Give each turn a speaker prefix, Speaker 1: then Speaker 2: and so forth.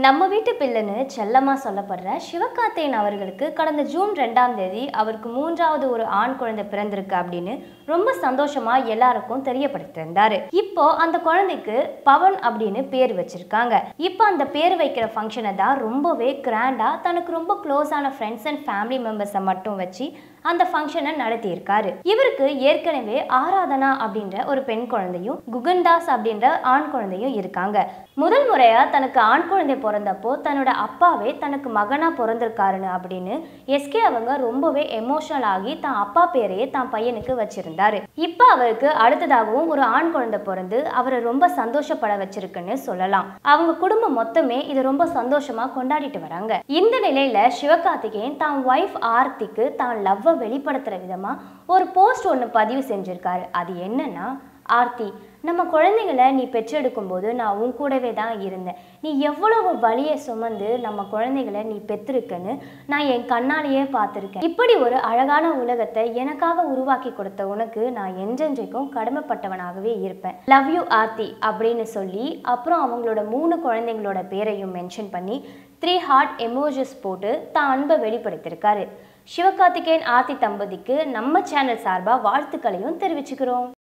Speaker 1: நம்ம வீட்டு பிள்ளைன்னு செல்லமா சொல்லப்படுற சிவகார்த்தியன் அவர்களுக்கு கடந்த ஜூன் ரெண்டாம் தேதி அவருக்கு மூன்றாவது ஒரு ஆண் குழந்தை பிறந்திருக்கு அப்படின்னு ரொம்ப சந்தோஷமா எல்லாருக்கும் தெரியப்படுத்திருந்தாரு இப்போ அந்த குழந்தைக்கு பவன் அப்படின்னு பேர் வச்சிருக்காங்க இப்போ அந்த பேர் வைக்கிற ஃபங்க்ஷனை தான் ரொம்பவே கிராண்டா தனக்கு ரொம்ப க்ளோஸான ஃப்ரெண்ட்ஸ் அண்ட் ஃபேமிலி மெம்பர்ஸை மட்டும் வச்சு அந்த ஃபங்க்ஷனை நடத்தியிருக்காரு இவருக்கு ஏற்கனவே ஆராதனா அப்படின்ற ஒரு பெண் குழந்தையும் குகன்தாஸ் அப்படின்ற ஆண் குழந்தையும் இருக்காங்க முதல் முறையா தனக்கு ஆண் குழந்தை பிறந்தப்போ தன்னோட அப்பாவே தனக்கு மகனா பிறந்திருக்காருன்னு அப்படின்னு எஸ்கே அவங்க ரொம்பவே எமோஷனல் ஆகி தான் அப்பா பேரையே தான் பையனுக்கு வச்சிருந்தாரு இப்போ அவருக்கு அடுத்ததாகவும் ஒரு ஆண் குழந்தை பிறந்து அவரை ரொம்ப சந்தோஷப்பட வச்சிருக்குன்னு சொல்லலாம் அவங்க குடும்பம் மொத்தமே இதை ரொம்ப சந்தோஷமா கொண்டாடிட்டு வராங்க இந்த நிலையில சிவகார்த்திகேயன் தான் ஒய்ஃப் ஆர்த்திக்கு தான் லவ்வை வெளிப்படுத்துற விதமா ஒரு போஸ்ட் ஒன்று பதிவு செஞ்சிருக்காரு அது என்னன்னா ஆர்த்தி நம்ம குழந்தைங்களை நீ பெற்றெடுக்கும் போது நான் உன் கூடவே தான் இருந்தேன் நீ எவ்வளவு வலியை சுமந்து நம்ம குழந்தைகளை நீ பெற்றிருக்கன்னு நான் என் கண்ணாலேயே பார்த்துருக்கேன் இப்படி ஒரு அழகான உலகத்தை எனக்காக உருவாக்கி கொடுத்த உனக்கு நான் என்றென்றைக்கும் கடமைப்பட்டவனாகவே இருப்பேன் லவ் யூ ஆர்த்தி அப்படின்னு சொல்லி அப்புறம் அவங்களோட மூணு குழந்தைங்களோட பேரையும் மென்ஷன் பண்ணி த்ரீ ஹார்ட் எமோஜஸ் போட்டு தான் அன்பை வெளிப்படுத்தியிருக்காரு சிவகார்த்திகேயன் ஆர்த்தி தம்பதிக்கு நம்ம சேனல் சார்பாக வாழ்த்துக்களையும் தெரிவிச்சுக்கிறோம்